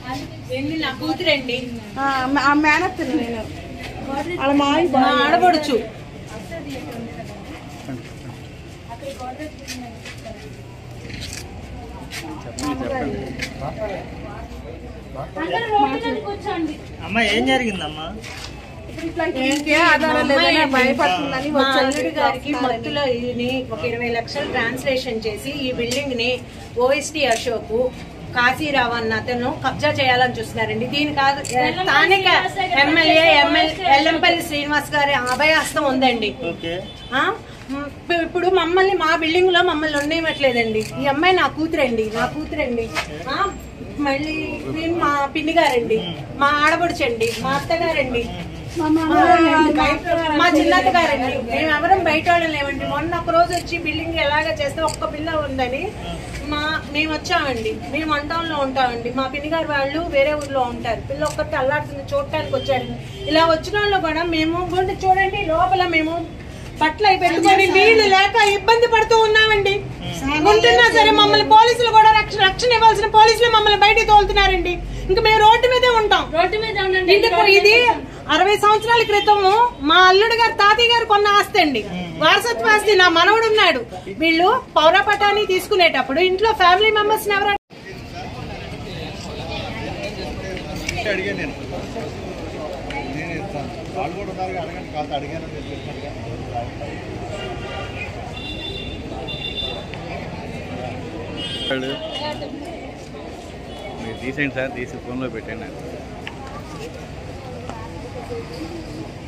ఏంటి నా కూతురండి ఆ, ఆ మేనత్తని నేను వాళ్ళ మావి మా ఆడపడుచు అమ్మ ఏం జరిగిందమ్మా ఏంటి ఆధారం లేదని భయపడుతుందని మా వచ్చాను. అల్లుడి గారికి మత్తులో ఈయన్ని ఒక ఇరవై లక్షలు ట్రాన్స్లేషన్ చేసి ఈ బిల్డింగ్ ని ఓఎస్టీ అశోక్ కాశీరావు అన్న అతను కబ్జా చేయాలని చూస్తున్నారండి దీని కాదు స్థానిక ఎమ్మెల్యే ఎమ్మెల్యే ఎల్లంపల్లి శ్రీనివాస్ గారి అభయహస్తం ఉందండి ఓకే ఆ? మ్, ఇప్పు- ఇప్పుడు మమ్మల్ని మా బిల్డింగ్ లో మమ్మల్ని ఉండేయట్లేదండి ఈ అమ్మాయి నా కూతురండి నా కూతురండి ఆ? మళ్ళీ వీళ్ళు మా పిన్ని గారండి మా ఆడపడుచండి మా అత్తగారండి మా చిన్నత్త గారండి మేము ఎవరం బయట వాళ్ళం లేవండి మొన్న ఒక రోజు వచ్చి బిల్డింగ్ ఎలాగ చేస్తే ఒక్క పిల్ల ఉందని మా మేము వచ్చామండి మేము వన్ టౌన్ లో ఉంటామండి మా పిన్ని గారు వాళ్ళు వేరే ఊర్లో ఉంటారు పిల్ల ఒక్కటి అల్లాడుతుంది చూడటానికి వచ్చాడు ఇలా వచ్చిన వాళ్ళు కూడా మేము గుండె చూడండి లోపల మేము బట్టలు అవి పెట్టుకొని నీళ్లు లేక ఇబ్బంది పడుతూ ఉన్నామండి ఉంటున్నా సరే మమ్మల్ని పోలీసులు కూడా రక్షణ రక్షణ ఇవ్వాల్సిన పోలీసులు మమ్మల్ని బయటికి తోలుతున్నారండి ఇంకా మేము రోడ్డు మీదే ఉంటాం రోడ్డు మీద ఉండండి ఇందుకు ఇది అరవై సంవత్సరాల క్రితము మా అల్లుడు గారు తాతయ్య గారు కొన్న ఆస్తి అండి వారసత్వ ఆస్తి నా మనవడు ఉన్నాడు వీళ్ళు పౌర పటాన్ని తీసుకునేటప్పుడు ఇంట్లో ఫ్యామిలీ మెంబర్స్ ఎవరైనా అడిగాను నేను నేను ఇస్తాను వాళ్ళు కూడా ఉన్నారు అడగండి కాస్త అడిగాను నేను చెప్పాను మీరు తీసేయండి సార్ తీసి ఫోన్లో పెట్టండి నాకు